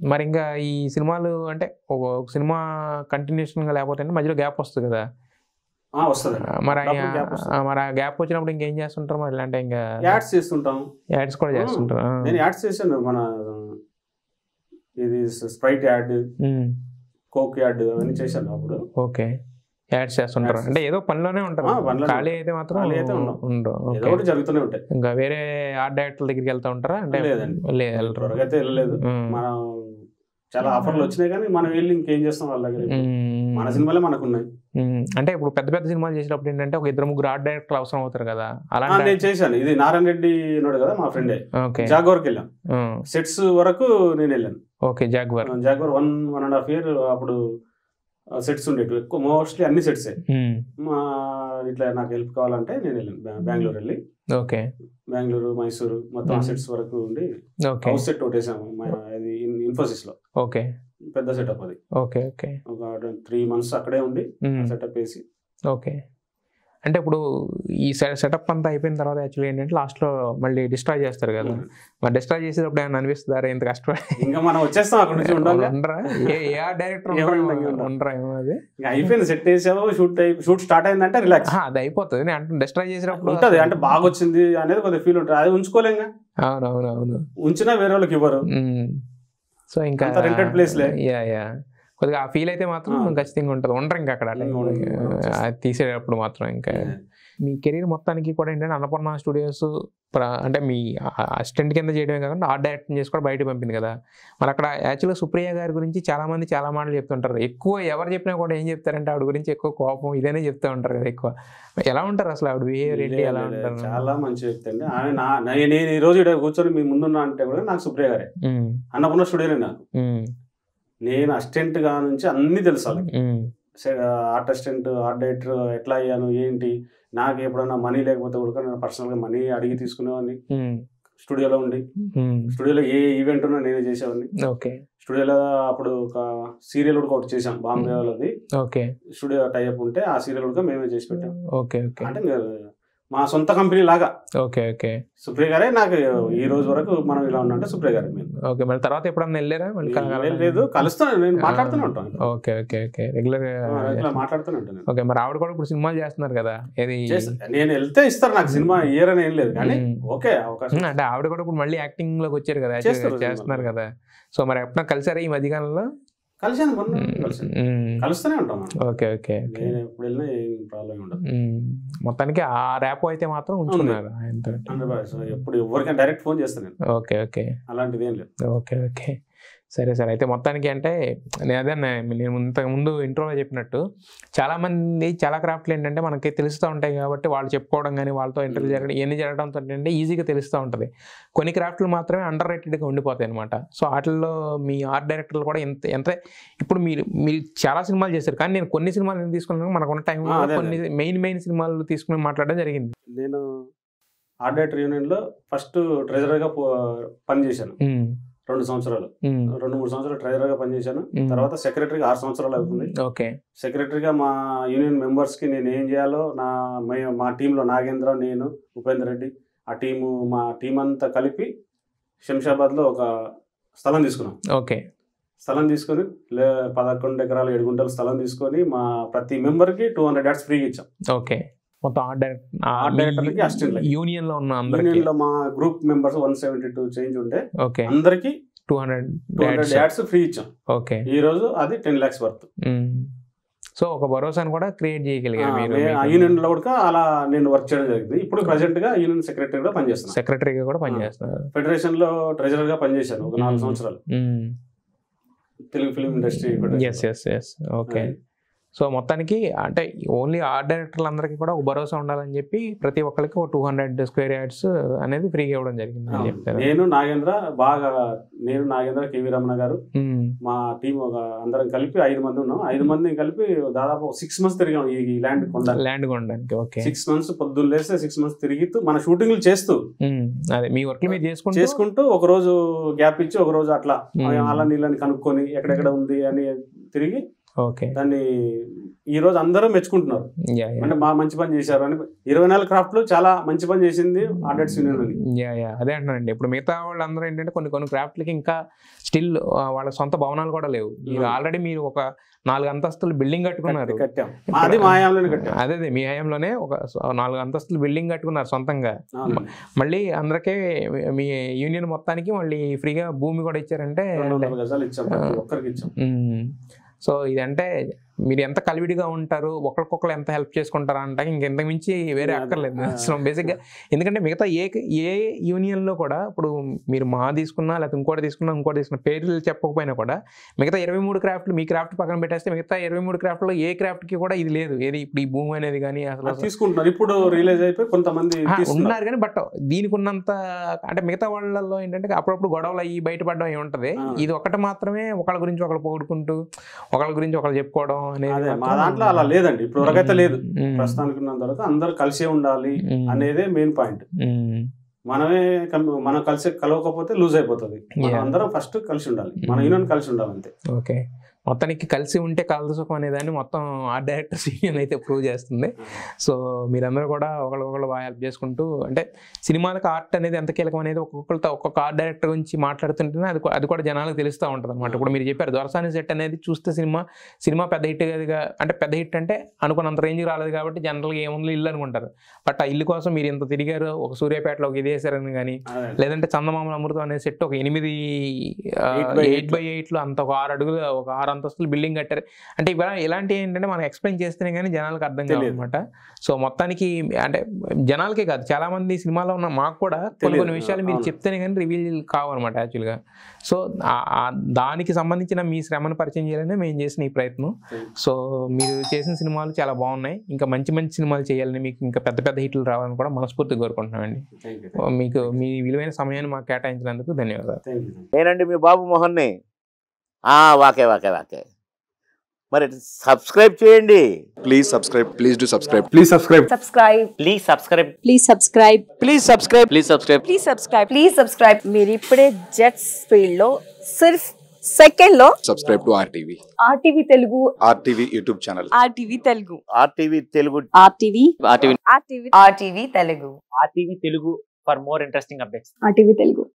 మరి ఇంకా ఈ సినిమాలు అంటే ఒక ఒక సినిమా కంటిన్యూషన్ గా లేకపోతే అంటే మధ్యలో గ్యాప్ వస్తుంది కదా ఆ, వస్తుంది ఆ, మరి ఆ- అప్పుడప్పుడు gap వస్తుంది. ఆ, మరి ఆ గ్యాప్ వచ్చినప్పుడు ఇంకేం చేస్తుంటారు మరి ఇలాంటి ఇంకా యాడ్స్ చేస్తుంటాం యాడ్స్ కూడా చేస్తుంటారు ఆ. నేను యాడ్స్ చేశాను మన ఇది Sprite ad um, Coke ad అవన్నీ చేశాను అప్పుడు ఓకే యాడ్స్ చేస్తుంటారు Ads అంటే ఏదో పనిలోనే ఉంటారు ఆ, పనిలోనే ఖాళీ అయితే మాత్రం ఖాళీ అయితే ఉండం. ఉండరు ఏదో ఓకే ఒకటి జరుగుతూనే ఉంటాయి ఇంకా వేరే ఆర్ట్ డైరెక్టర్ దగ్గరికి వెళ్తా ఉంటారా అంటే లేదండి. లేదు వెళ్ళరు త్వరగా అయితే వెళ్ళలేదు ఉమ్. మనం చాలా ఆఫర్లు వచ్చినాయి కానీ మనం వెళ్ళి ఇంకేం చేస్తాం వాళ్ళ దగ్గర ఇప్పుడు? ఉమ్. మన సినిమాలే మనకు ఉన్నాయి ఉమ్. అంటే ఇప్పుడు పెద్ద పెద్ద సినిమాలు చేసేటప్పుడు ఏంటంటే ఒక ఇద్దరు ముగ్గురు ఆర్ట్ డైరెక్టర్ అవసరం అవుతారు కదా ఆ, అలాంటి నేను చేశాను ఇది నారాయణ రెడ్డి ఉన్నాడు కదా మా ఫ్రెండే ఓకే జాగోర్కి వెళ్ళాం సెట్స్ వరకు నేను వెళ్ళాను okay Jaguar Jaguar one one and half year అప్పుడు సెట్స్ ఉండేవి ఎక్కువ మోస్ట్లీ అన్ని సెట్సే మా ఇట్లా నాకు హెల్ప్ కావాలంటే నేను వెళ్ళాను బె- బెంగళూరు వెళ్ళి ఓకే బెంగళూరు మైసూరు మొత్తం ఆ Mhm. సెట్స్ వరకు ఉండి ఓకే హౌస్ సెట్ ఒకటి వేసాము మా- అది ఇన్ఫోసిస్ లో ఓకే పెద్ద సెటప్ అది ఓకే ఓకే ఒక త్రీ మంత్స్ అక్కడే ఉండి ఉమ్. సెటప్ వేసి ఓకే అంటే ఇప్పుడు ఈ సెటప్ అంతా అయిపోయిన తర్వాత యాక్చువల్లీ ఏంటంటే లాస్ట్లో మళ్ళీ డిస్ట్రాయ్ చేస్తారు కదా మరి డిస్ట్రాయ్ చేసేటప్పుడు ఏమైనా అనిపిస్తుంది అరే ఇంత కష్టపడి ఇంకా మనం వచ్చేస్తాం అక్కడ నుంచి ఉండాలి ఉండరా ఏ ఏ ఆర్ట్ డైరెక్టర్ ఎవరు ఉండరు. ఉండరా ఏమో అది ఇంకా అయిపోయింది సెట్ వేసాము షూట్ షూట్ స్టార్ట్ అయిందంటే రిలాక్స్ ఆహా, అది అయిపోతుంది నేను అంటే డిస్ట్రాయ్ చేసినప్పుడు ఉంటది అంటే బాగా వచ్చింది అనేది కొద్దిగా ఫీల్ ఉంటుంది అది ఉంచుకోలేంగా అవును అవును అవును ఉంచినా వేరే వాళ్ళకి ఇవ్వరు సో ఇంకా అంతా rented place లే. యా యా కొద్దిగా ఆ ఫీల్ అయితే మాత్రం ఆ. ఖచ్చితంగా ఉంటుంది ఉండరు ఇంకా అక్కడ ఇంకా ఉండరు. అది తీసేటప్పుడు మాత్రం ఇంకా మీ కెరీర్ మొత్తానికి కూడా ఏంటంటే అన్నపూర్ణ స్టూడియోస్ అంటే మీ అసిస్టెంట్ కింద చేయడమే కాకుండా ఆర్ట్ డైరెక్షన్ చేసి కూడా బయట పంపింది కదా మరి అక్కడ యాక్చువల్గా సుప్రియ గారి గురించి చాలా మంది చాలా మాటలు చెప్తుంటారు ఎక్కువ ఎవరు చెప్పినా కూడా ఏం చెప్తారంటే ఆవిడ గురించి ఎక్కువ కోపం ఇదేనే చెప్తూ ఉంటారు కదా ఎక్కువ ఎలా ఉంటారు అసలు ఆవిడ బిహేవియర్ ఏంటి ఎలా లేదు, లేదు, ఉంటారు చాలా మంచి వ్యక్తి అండి ఆమె నా నా- నేను ఈ రోజు ఇక్కడ కూర్చొని మీ ముందున్నా అంటే కూడా నాకు సుప్రియ గారే ఉమ్, అన్నపూర్ణ స్టూడియోనే నాకు ఉమ్, నేను అసిస్టెంట్ గా నుంచి అన్ని తెలుసు వాళ్ళకి um, art assistant art director ఎట్లా అయ్యాను ఏంటి నాకు ఎప్పుడైనా మనీ లేకపోతే కూడా నేను పర్సనల్ గా మనీ అడిగి తీసుకునేవాడిని ఉమ్, స్టూడియోలో ఉండి ఉమ్, స్టూడియోలో ఏ ఈవెంట్ ఉన్నా నేనే చేసేవాడిని ఓకే స్టూడియోలో అప్పుడు ఒక సీరియల్ కూడా ఒకటి చేసాం బాంబే వాళ్ళది ఓకే స్టూడియో టైప్ ఉంటే ఆ సీరియల్ కూడా మేమే చేసి పెట్టాం ఓకే ఓకే అంటే ఇంకా మా సొంత కంపెనీ లాగా ఓకే ఓకే సుప్రియ గారే నాకు ఈ రోజు వరకు మనం ఇలా ఉన్నంటే సుప్రియ గారే మేము ఓకే మరి తర్వాత ఎప్పుడన్నా వెళ్ళారా మళ్ళీ లేదు, లేదు కలుస్తాను నేను మాట్లాడుతూనే ఉంటాను ఓకే ఓకే ఓకే రెగ్యులర్ ఇట్లా మాట్లాడుతూనే ఉంటాను నేను. ఓకే మరి ఆవిడ కూడా ఇప్పుడు సినిమాలు చేస్తున్నారు కదా ఏది చేస్తా- నేను వెళ్తే ఇస్తారు నాకు సినిమా ఇయర్ అని ఏం లేదు కానీ మ్మ్. ఓకే అవకాశం ఉమ్, అంటే ఆవిడ కూడా ఇప్పుడు మళ్ళీ యాక్టింగ్ లోకి వచ్చారు కదా actually చేస్తారు చేస్తున్నారు కదా సో మరి ఎప్పుడన్నా కలిసారా ఈ మధ్యకాలంలో కలిసాను మొన్న కలిసాను ఉమ్, కలుస్తూనే ఉంటాం మనం ఓకే ఓకే ఓకే నేను ఎప్పుడు వెళ్ళినా ఏం ప్రాబ్లం ఉండదు ఉమ్, మొత్తానికి ఆ ర్యాప్ అయితే మాత్రం ఉంచుకున్నారు ఆయనతో హండ్రెడ్ సో ఎప్పుడు ఎవరికైనా డైరెక్ట్ ఫోన్ చేస్తాను నేను ఓకే ఓకే అలాంటిది ఏం లేదు ఓకే ఓకే సరే సరే అయితే మొత్తానికి అంటే నేను అదే అన్నా, నేను ఇంతకు ముందు ఇంట్రోలో చెప్పినట్టు చాలా మంది చాలా క్రాఫ్ట్లు ఏంటంటే మనకి తెలుస్తూ ఉంటాయి కాబట్టి వాళ్ళు చెప్పుకోవడం కానీ వాళ్ళతో ఇంటర్వ్యూ జరగడం ఇవన్నీ జరగడంతో ఏంటంటే ఈజీగా తెలుస్తూ ఉంటుంది కొన్ని క్రాఫ్ట్లు మాత్రమే అండర్ రేటెడ్గా ఉండిపోతాయి అనమాట సో వాటిల్లో మీ ఆర్ట్ డైరెక్టర్లు కూడా ఎంత ఎంత ఇప్పుడు మీరు మీరు చాలా సినిమాలు చేశారు కానీ నేను కొన్ని సినిమాలు ఎందుకు తీసుకున్నాను మనకున్న టైం ఆ, అదే, కొన్ని మెయిన్ మెయిన్ సినిమాలు తీసుకుని మాట్లాడడం జరిగింది నేను ఆర్ట్ డైరెక్టర్ యూనియన్ లో ఫస్ట్ ట్రెజరర్ గా పో- పని చేశాను ఉమ్, రెండు సంవత్సరాలు ఉమ్, రెండు మూడు సంవత్సరాలు ట్రెజరర్ గా పనిచేశాను ఉమ్. తర్వాత సెక్రటరీగా ఆరు సంవత్సరాలు అవుతుంది ఓకే సెక్రటరీగా మా యూనియన్ మెంబర్స్ కి నేను ఏం చేయాలో నా మే- మా టీంలో నాగేంద్ర నేను ఉపేందర్ రెడ్డి ఆ టీము మా టీం అంతా కలిపి శంషాబాద్ లో ఒక స్థలం తీసుకున్నాం ఓకే స్థలం తీసుకొని లే పదకొండు ఎకరాలు ఏడు గుంటలు స్థలం తీసుకొని మా ప్రతి మెంబర్ కి టూ హండ్రెడ్ యాడ్స్ ఫ్రీగా ఇచ్చాం ఓకే మొత్తం ఆర్ట్ Art director కి assistant లకి. యూనియన్ లో ఉన్న అందరికి యూనియన్ లో మా group members one seventy two change ఉంటే ఓకే అందరికి two hundred two hundred ads free ఇచ్చాం ఓకే ఈ రోజు అది టెన్ లాక్స్ వర్త్ సో ఒక భరోసాను కూడా క్రియేట్ చేయగలిగారు మీరు ఆ యూనియన్ లో కూడా అలా నేను వర్క్ చేయడం జరిగింది ఇప్పుడు ప్రెసెంట్ గా యూనియన్ సెక్రటరీ కూడా పనిచేస్తున్నాను సెక్రటరీగా కూడా పనిచేస్తున్నారు ఫెడరేషన్ లో ట్రెజరర్ గా పనిచేశాను ఒక నాలుగు Mm. సంవత్సరాలు Telugu film industry yes yes yes okay so మొత్తానికి అంటే ఓన్లీ ఆర్ట్ డైరెక్టర్లు అందరికీ కూడా ఒక భరోసా ఉండాలని చెప్పి ప్రతి ఒక్కరికి ఒక టూ హండ్రెడ్ స్క్వేర్ యార్డ్స్ అనేది ఫ్రీగా ఇవ్వడం జరిగింది అని చెప్తారు నేను నాగేంద్ర బాగా నేను నాగేంద్ర కేవీ రమణ గారు ఉమ్, మా టీం ఒక అందరం కలిపి ఐదు మంది ఉన్నాం ఐదు మంది కలిపి దాదాపు సిక్స్ మంత్స్ తిరిగాం ఈ ఈ ల్యాండ్ కొండ ల్యాండ్ కొనడానికి ఓకే సిక్స్ మంత్స్ పొద్దున్న లేస్తే సిక్స్ మంత్స్ తిరుగుతూ మన షూటింగ్లు చేస్తూ ఉమ్, అదే మీ వర్క్ మీరు చేసుకుంటూ చేసుకుంటూ ఒక రోజు గ్యాప్ ఇచ్చి ఒక రోజు అట్లా Mm. అలా నీళ్ళని కనుక్కొని ఎక్కడెక్కడ ఉంది అని తిరిగి ఓకే దాన్ని ఈ రోజు అందరూ మెచ్చుకుంటున్నారు యా యా అంటే బాగా మంచి పని చేశారు అని ఇరవై నాలుగు క్రాఫ్ట్లు చాలా మంచి పని చేసింది ఆర్డర్స్ యూనియన్ అని యా యా అదే అంటున్నానండి ఇప్పుడు మిగతా వాళ్ళందరూ ఏంటంటే కొన్ని కొన్ని క్రాఫ్ట్లకి ఇంకా స్టిల్ వాళ్ళ సొంత భవనాలు కూడా లేవు మీరు Hmm. ఆల్రెడీ మీరు ఒక నాలుగు అంతస్తులు బిల్డింగ్ కట్టుకున్నారు కట్టాం అది మా హయాంలోనే కట్టాం అదే అదే మీ హయాంలోనే ఒక స- నాలుగు అంతస్తులు బిల్డింగ్ కట్టుకున్నారు సొంతంగా అవును. మళ్ళీ అందరికీ మీ యూనియన్ మొత్తానికి మళ్ళీ ఫ్రీగా భూమి కూడా ఇచ్చారంటే రెండు వందల గజాలు ఇచ్చాం ప్రతి ఒక్కరికి ఇచ్చాం మ్మ్. సో ఇదంటే మీరు ఎంత కలివిడిగా ఉంటారు ఒకరికొకరు ఎంత హెల్ప్ చేసుకుంటారా అంటే ఇంకెంతకు మించి వేరే అది- అక్కర్లేదు ఆ. అసలు బేసిక్గా ఎందుకంటే మిగతా ఏ ఏ యూనియన్లో కూడా ఇప్పుడు మీరు మా తీసుకున్నా లేకపోతే ఇంకోటి తీసుకున్నా ఇంకోటి తీసుకున్నా పేర్లు చెప్పకపోయినా కూడా మిగతా ఇరవై మూడు క్రాఫ్ట్లు మీ క్రాఫ్ట్ పక్కన పెట్టేస్తే మిగతా ఇరవై మూడు క్రాఫ్ట్లో ఏ క్రాఫ్ట్కి కూడా ఇది లేదు ఏది ఇప్పుడు ఈ భూమి అనేది కానీ అసలు అది తీసుకుంటున్నారు ఇప్పుడు రిలీజ్ అయిపోయి కొంతమంది ఆ, తీసుకున్నారు ఉన్నారు కానీ బట్ దీనికి ఉన్నంత అంటే మిగతా వాళ్ళల్లో ఏంటంటే అప్పుడప్పుడు గొడవలు అయ్యి బయటపడడం ఏమి ఉంటది ఆ. ఇది ఒకటి మాత్రమే ఒకళ్ళ గురించి ఒకళ్ళు పొగుడుకుంటూ ఒకళ్ళ గురించి ఒకళ్ళు చెప్పుకోవడం అనేది అదే మా మాత్రం- దాంట్లో అలా లేదండి ఇప్పుడు వరకైతే లేదు మ్మ్. ప్రస్తుతానికి ఉన్నంత వరకు అందరూ కలిసే ఉండాలి మ్మ్. అనేదే మెయిన్ పాయింట్ మ్మ్. మనమే కం- మనం కలిసి కలవకపోతే లూజ్ అయిపోతుంది మనం Yeah. అందరం ఫస్ట్ కలిసి ఉండాలి మన Mm. యూనియన్ కలిసి ఉండాలి అంతే ఓకే మొత్తానికి కలిసి ఉంటే కలదు సుఖం అనేదాన్ని మొత్తం ఆర్ట్ డైరెక్టర్స్ యూనియన్ అయితే ప్రూవ్ చేస్తుంది సో మీరందరూ కూడా ఒకరికొకరు బాగా హెల్ప్ చేసుకుంటూ అంటే సినిమాలకు ఆర్ట్ అనేది ఎంత కీలకం అనేది ఒక్కొక్కరితో ఒక్కొక్క ఆర్ట్ డైరెక్టర్ గురించి మాట్లాడుతుంటేనే అది కూ- అది కూడా జనాలకు తెలుస్తూ ఉంటుంది అనమాట ఇప్పుడు మీరు చెప్పారు దొరసాని సెట్ అనేది చూస్తే సినిమా సినిమా పెద్ద హిట్ కాదుగా అంటే పెద్ద హిట్ అంటే అనుకున్నంత రేంజ్ రాలేదు కాబట్టి జనరల్గా ఏముంది ఇల్లు అనుకుంటారు బట్ ఆ ఇల్లు కోసం మీరు ఇంత తిరిగారు ఒక సూర్యాపేటలో ఒక ఇది వేసారని కానీ అదే. లేదంటే చందమామల అమృతం అనే సెట్ ఒక ఎనిమిది Eight by eight by eight లో అంత ఒక ఆరు అడుగులు ఒక ఆరు అంతస్తులు బిల్డింగ్ కట్టారు అంటే ఇవాళ ఇలాంటి ఏంటంటే మనం ఎక్స్ప్లెయిన్ చేస్తేనే కానీ జనాలకు అర్థం తెలియదు. కాదనమాట సో మొత్తానికి అంటే జనాలకే కాదు చాలా మంది సినిమాలో ఉన్న మాకు కూడా కొన్ని తెలియదు. కొన్ని విషయాలు మీరు అవును. చెప్తేనే కానీ రివీల్ కావన్నమాట యాక్చువల్గా సో ఆ- ఆ దానికి సంబంధించిన మీ శ్రమను పరిచయం చేయాలనే మేము చేసిన ఈ ప్రయత్నం సో మీరు చేసిన సినిమాలు చాలా బాగున్నాయి ఇంకా మంచి మంచి సినిమాలు చేయాలని మీకు ఇంకా పెద్ద పెద్ద హిట్లు రావాలని కూడా మనస్ఫూర్తిగా కోరుకుంటున్నామండి Thank you. మీకు మీ విలువైన సమయాన్ని మాకు కేటాయించినందుకు ధన్యవాదాలు Thank you. నేనండి మీ బాబు మోహన్ని ఆ, వాకే వాకే వాకే మరి సబ్స్క్రైబ్ చేయండి Please subscribe. Please do subscribe. Please subscribe. subscribe please subscribe please subscribe please subscribe please subscribe please subscribe please subscribe మీరు ఇప్పుడే జెట్స్ ఫీల్డ్ లో సిర్ఫ్ సెకండ్ లో Subscribe to RTV. RTV Telugu RTV YouTube channel. RTV Telugu RTV Telugu RTV RTV RTV RTV Telugu RTV Telugu for more interesting updates RTV Telugu